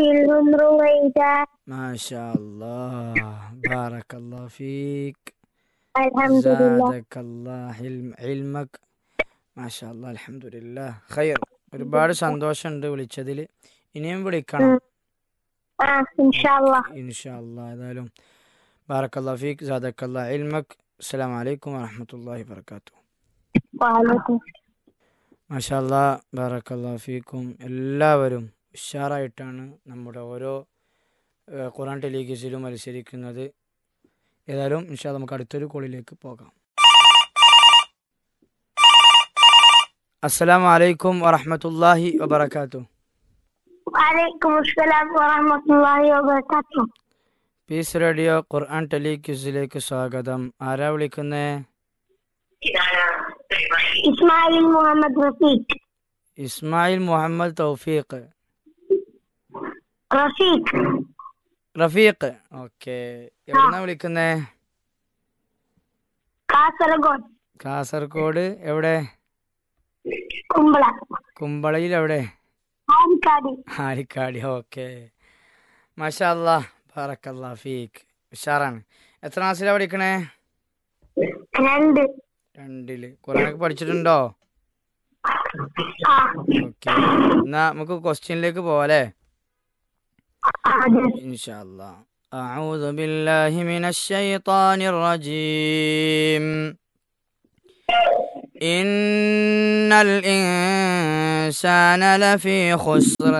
منهم رويدا ما شاء الله بارك الله فيك الحمد لله زادك الله علم علمك ما شاء الله الحمد لله خير ഒരുപാട് സന്തോഷമുണ്ട് വിളിച്ചതിൽ ഇനിയും വിളിക്കണം آه إن شاء الله ഇൻഷാ അല്ലാ ഏതായാലും ബാറക്കല്ലാ ഫീക്ക് സാദക്കല്ലാ ഇൽമക് അസ്സലാമു അലൈക്കും വറഹ്മത്തുള്ളാഹി വബറകാതുഹു وعليكم മാഷാ അല്ലാ ബാറക്കല്ലാ ഫീക്കും എല്ലാവരും ഉഷാറായിട്ടാണ് നമ്മുടെ ഓരോ ഏഹ്, ഖുറാൻ ടെലിഗസിലും മത്സരിക്കുന്നത് ഏതായാലും ഇൻഷാ അല്ലാ നമുക്ക് അടുത്തൊരു കോളിലേക്ക് പോകാം അസ്സലാമു അലൈക്കും വറഹ്മത്തുള്ളാഹി വബറകാതുഹു وعليكم السلام ورحمة الله وبركاته പീസ് റേഡിയോ ഖുർആൻ ടെലിക്യൂസിലേക്ക് സ്വാഗതം ആരാ വിളിക്കുന്നേ إسماعيل محمد رفيق ഇസ്മായിൽ മുഹമ്മദ് തൗഫീഖ് رفيق റഫീഖ് ഓക്കെ എവിടുന്നാ വിളിക്കുന്നേ കാസർഗോഡ് കാസർഗോഡ് എവിടെ കുമ്പള കുമ്പളയിൽ എവിടെ ആനിക്കാടി ആലിക്കാടി ഓക്കെ മാഷാ അല്ലാ ബാറക്കല്ലാ ഫീഖ് ഉഷാറാണ് എത്ര ക്ലാസ്സിലാണ് പഠിക്കണേ രണ്ട് രണ്ടില് ഖുറാനൊക്കെ പഠിച്ചിട്ടുണ്ടോ ആ ഓക്കെ എന്നാ നമുക്ക് ക്വസ്റ്റ്യനിലേക്ക് പോവാല്ലേ അതെ إن شاء الله أعوذ بالله من الشيطان الرجيم إن الإنسان لفي خسر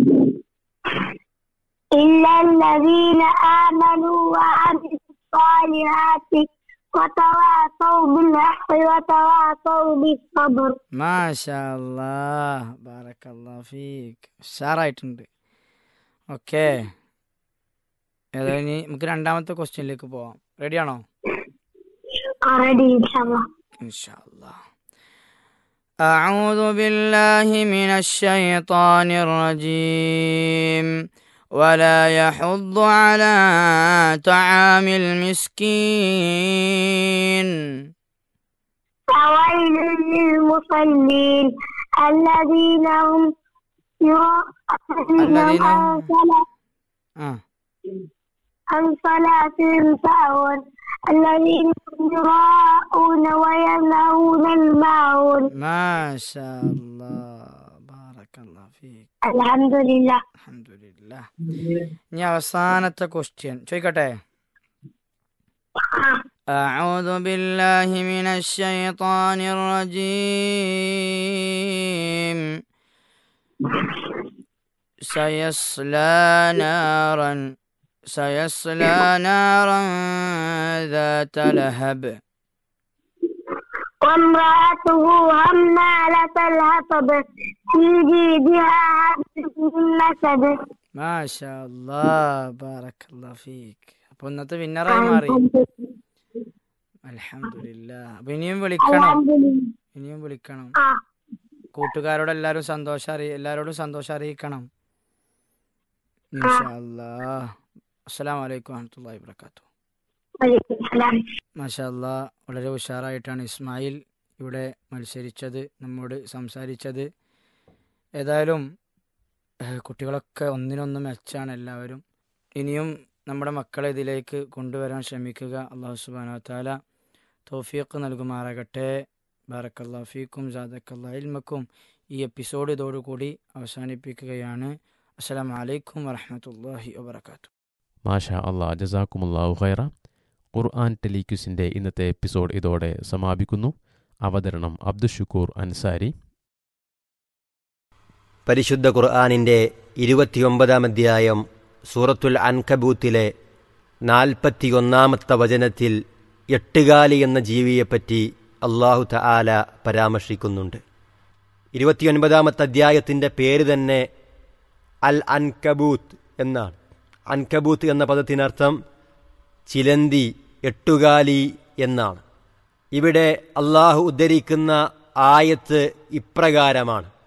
إلا الذين آمنوا وعملوا الصالحات وتواصوا بالحق وتواصوا بالصبر ما شاء الله بارك الله فيك ഉഷാറായിട്ടുണ്ട് ഓക്കെ ഏതായാലും ഇനി നമുക്ക് രണ്ടാമത്തെ ക്വസ്റ്റ്യനിലേക്ക് പോവാം റെഡിയാണോ already inshallah إن شاء الله أعوذ بالله من الشيطان الرجيم ولا يحض على طعام المسكين فويل للمصلين الذين هم يرا- الذين الذين هم هم- عن صلاة- آه. عن صلاتهم ساهون الذين هم يراءون ويمنعون الماعون ما شاء الله بارك الله فيك الحمد لله الحمد لله ഇനി അവസാനത്തെ ക്വസ്റ്റ്യൻ ചോദിക്കട്ടെ أعوذ بالله من الشيطان الرجيم سيصلى نارا سيصلى نارا ذات لهب وامرأته همالة الحطب في جيدها حبل من مسد ما شاء الله بارك الله فيك അപ്പൊ ഇന്നത്തെ വിന്നറായി മാറി അൽഹംദുലില്ല അപ്പൊ ഇനിയും വിളിക്കണം الحمد لله ഇനിയും വിളിക്കണം آه. കൂട്ടുകാരോട് എല്ലാവരും സന്തോഷം അറിയി എല്ലാവരോടും സന്തോഷം അറിയിക്കണം ഇൻഷാ അല്ലാ അസ്സലാമു അലൈക്കും വറഹ്മത്തുള്ളാഹി വബറകാതുഹു وعليكم السلام മാഷാ അല്ലാ വളരെ ഉഷാറായിട്ടാണ് ഇസ്മായിൽ ഇവിടെ മത്സരിച്ചത് നമ്മോട് സംസാരിച്ചത് ഏതായാലും ഏഹ്, കുട്ടികളൊക്കെ ഒന്നിനൊന്ന് മെച്ചാണ് എല്ലാവരും ഇനിയും നമ്മുടെ മക്കളെ ഇതിലേക്ക് കൊണ്ടുവരാൻ ശ്രമിക്കുക അള്ളാഹു സുബാന താല തോഫീഖ് നൽകുമാറാകട്ടെ ബാറക്കല്ലാ ഫീക്കും ജാദക്കല്ലാ ഇൽമക്കും ഈ എപ്പിസോഡ് ഇതോടുകൂടി അവസാനിപ്പിക്കുകയാണ് അസ്സലാമു അലൈക്കും വറഹ്മത്തുള്ളാഹി വബറകാതുഹു മാഷാ അള്ളാ ജസാക്കുമുല്ലാഹു ഖൈറ ഖുർആൻ ടെലിക്യൂസിൻ്റെ ഇന്നത്തെ എപ്പിസോഡ് ഇതോടെ സമാപിക്കുന്നു അവതരണം അബ്ദുഷുക്കൂർ അൻസാരി പരിശുദ്ധ ഖുർആാനിൻ്റെ ഇരുപത്തിയൊമ്പതാം അധ്യായം സൂറത്തുൽ അൻകബൂത്തിലെ നാൽപ്പത്തിയൊന്നാമത്തെ വചനത്തിൽ എട്ടുകാലി എന്ന ജീവിയെപ്പറ്റി അള്ളാഹു തആല പരാമർശിക്കുന്നുണ്ട് ഇരുപത്തിയൊൻപതാമത്തെ അധ്യായത്തിൻ്റെ പേര് തന്നെ അൽ അൻകബൂത്ത് എന്നാണ് അൻകബൂത്ത് എന്ന പദത്തിനർത്ഥം ചിലന്തി എട്ടുകാലി എന്നാണ് ഇവിടെ അള്ളാഹു ഉദ്ധരിക്കുന്ന ആയത്ത് ഇപ്രകാരമാണ്